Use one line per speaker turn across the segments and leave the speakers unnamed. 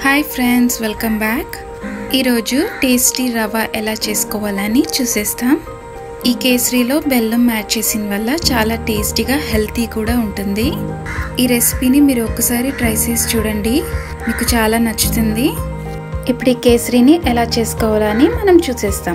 hi friends welcome back ఈరోజు tasty రవ ఎలా చేసుకోవాలని చూసేస్తాం ఈ కేసరిలో బెల్లం యాడ్ చేసిన వల్ల చాలా టేస్టీగా హెల్తీ కూడా ఉంటుంది ఈ రెసిపీని మీరు ఒక్కసారి ట్రై చేసి చూడండి మీకు చాలా నచ్చుతుంది ఇప్పుడు ఈ కేసరిని ఎలా చేసుకోవాలని మనం చూసేస్తాం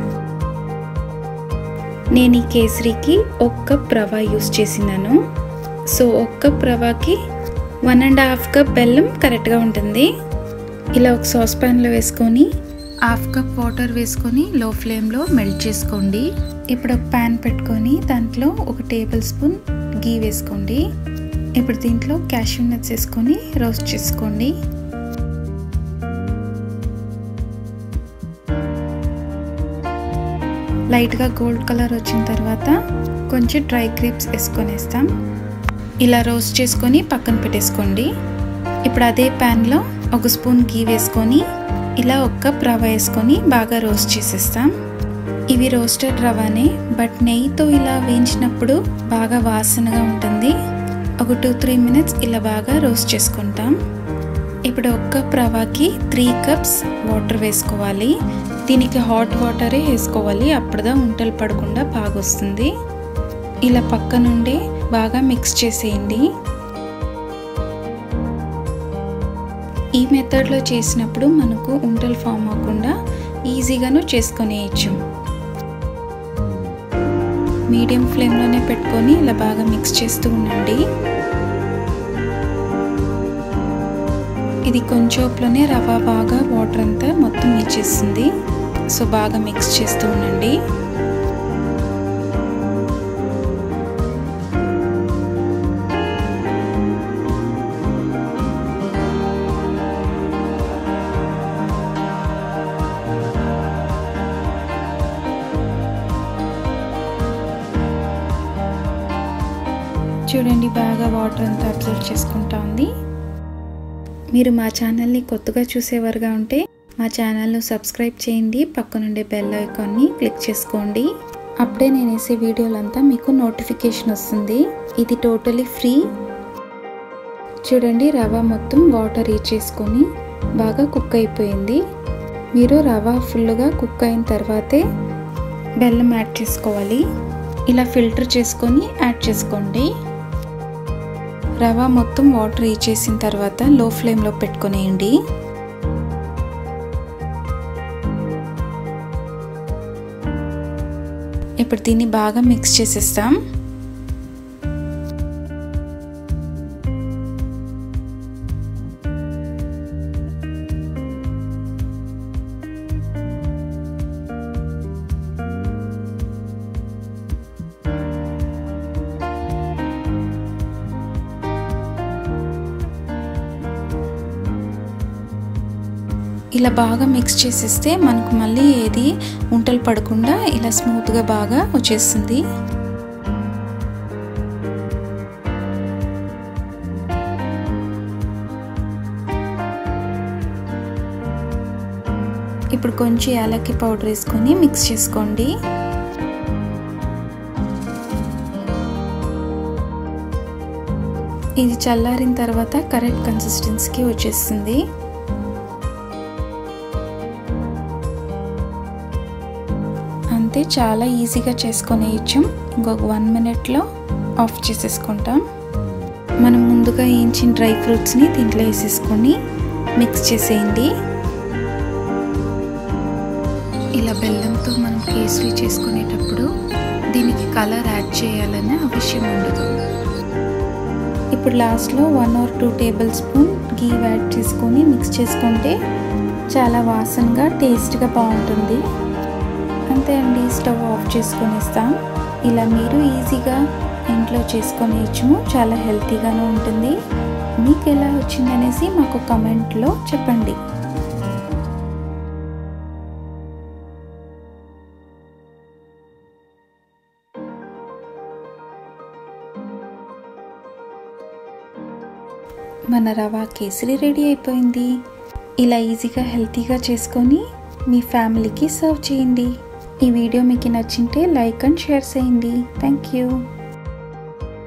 నేను ఈ కేసరికి ఒక కప్ రవ యూస్ చేసినాను సో ఒక కప్ రవాకి వన్ అండ్ హాఫ్ కప్ బెల్లం కరెక్ట్గా ఉంటుంది ఇలా ఒక సాస్ ప్యాన్లో వేసుకొని హాఫ్ కప్ వాటర్ వేసుకొని లో ఫ్లేమ్లో మెల్ట్ చేసుకోండి ఇప్పుడు ఒక ప్యాన్ పెట్టుకొని దాంట్లో ఒక టేబుల్ స్పూన్ గీ వేసుకోండి ఇప్పుడు దీంట్లో క్యాష్యూ నట్స్ వేసుకొని రోస్ట్ చేసుకోండి లైట్గా గోల్డ్ కలర్ వచ్చిన తర్వాత కొంచెం డ్రై గ్రేప్స్ వేసుకొనేస్తాం ఇలా రోస్ట్ చేసుకొని పక్కన పెట్టేసుకోండి ఇప్పుడు అదే ప్యాన్లో ఒక స్పూన్ గీ వేసుకొని ఇలా ఒక కప్ రవ వేసుకొని బాగా రోస్ట్ చేసేస్తాం ఇవి రోస్టెడ్ రవానే బట్ నెయ్యితో ఇలా వేయించినప్పుడు బాగా వాసనగా ఉంటుంది ఒక టూ త్రీ మినిట్స్ ఇలా బాగా రోస్ట్ చేసుకుంటాం ఇప్పుడు ఒక కప్ రవాకి త్రీ కప్స్ వాటర్ వేసుకోవాలి దీనికి హాట్ వాటరే వేసుకోవాలి అప్పుడుదా ఉంటలు పడకుండా బాగా వస్తుంది ఇలా పక్క నుండే బాగా మిక్స్ చేసేయండి ఈ మెథడ్లో చేసినప్పుడు మనకు ఉంటలు ఫామ్ అవ్వకుండా ఈజీగాను చేసుకునేయచ్చు మీడియం ఫ్లేమ్లోనే పెట్టుకొని ఇలా బాగా మిక్స్ చేస్తూ ఉండండి ఇది కొంచెంలోనే రవ బాగా వాటర్ అంతా మొత్తం ఇచ్చేస్తుంది సో బాగా మిక్స్ చేస్తూ ఉండండి చూడండి బాగా వాటర్ అంతా అబ్జర్వ్ చేసుకుంటా ఉంది మీరు మా ఛానల్ని కొత్తగా చూసేవారుగా ఉంటే మా ఛానల్ను సబ్స్క్రైబ్ చేయండి పక్కనుండే బెల్ ఐకాన్ని క్లిక్ చేసుకోండి అప్పుడే నేను వేసే వీడియోలంతా మీకు నోటిఫికేషన్ వస్తుంది ఇది టోటలీ ఫ్రీ చూడండి రవ మొత్తం వాటర్ చేసుకొని బాగా కుక్ అయిపోయింది మీరు రవ ఫుల్గా కుక్ అయిన తర్వాతే బెల్లం యాడ్ చేసుకోవాలి ఇలా ఫిల్టర్ చేసుకొని యాడ్ చేసుకోండి రవ మొత్తం వాటర్ చేసిన తర్వాత లో ఫ్లేమ్లో పెట్టుకునేయండి ఇప్పుడు దీన్ని బాగా మిక్స్ చేసేస్తాం ఇలా బాగా మిక్స్ చేసేస్తే మనకు మళ్ళీ ఏది ఉంటలు పడకుండా ఇలా స్మూత్గా బాగా వచ్చేస్తుంది ఇప్పుడు కొంచెం యాలక్కి పౌడర్ వేసుకొని మిక్స్ చేసుకోండి ఇది చల్లారిన తర్వాత కరెక్ట్ కన్సిస్టెన్సీకి వచ్చేస్తుంది అంతే చాలా ఈజీగా చేసుకునేయచ్చు ఇంకొక వన్ మినిట్లో ఆఫ్ చేసేసుకుంటాం మనం ముందుగా వేయించిన డ్రై ఫ్రూట్స్ని దీంట్లో వేసేసుకొని మిక్స్ చేసేయండి ఇలా బెల్లంతో మనం కేసరి చేసుకునేటప్పుడు దీనికి కలర్ యాడ్ చేయాలనే అవసరం ఉండదు ఇప్పుడు లాస్ట్లో one or two tablespoon ghee add చేసుకొని మిక్స్ చేసుకుంటే చాలా వాసనగా టేస్ట్గా బాగుంటుంది అంతే అండి స్టవ్ ఆఫ్ చేసుకొనిస్తాం ఇలా మీరు ఈజీగా ఇంట్లో చేసుకొనేయచ్చు చాలా హెల్తీగానే ఉంటుంది మీకు ఎలా వచ్చిందనేసి మాకు కమెంట్లో చెప్పండి మన రవా కేసరి రెడీ అయిపోయింది ఇలా ఈజీగా హెల్తీగా చేసుకొని మీ ఫ్యామిలీకి సర్వ్ చేయండి ఈ వీడియో మీకు నచ్చింటే లైక్ అండ్ షేర్ చేయండి థ్యాంక్ యూ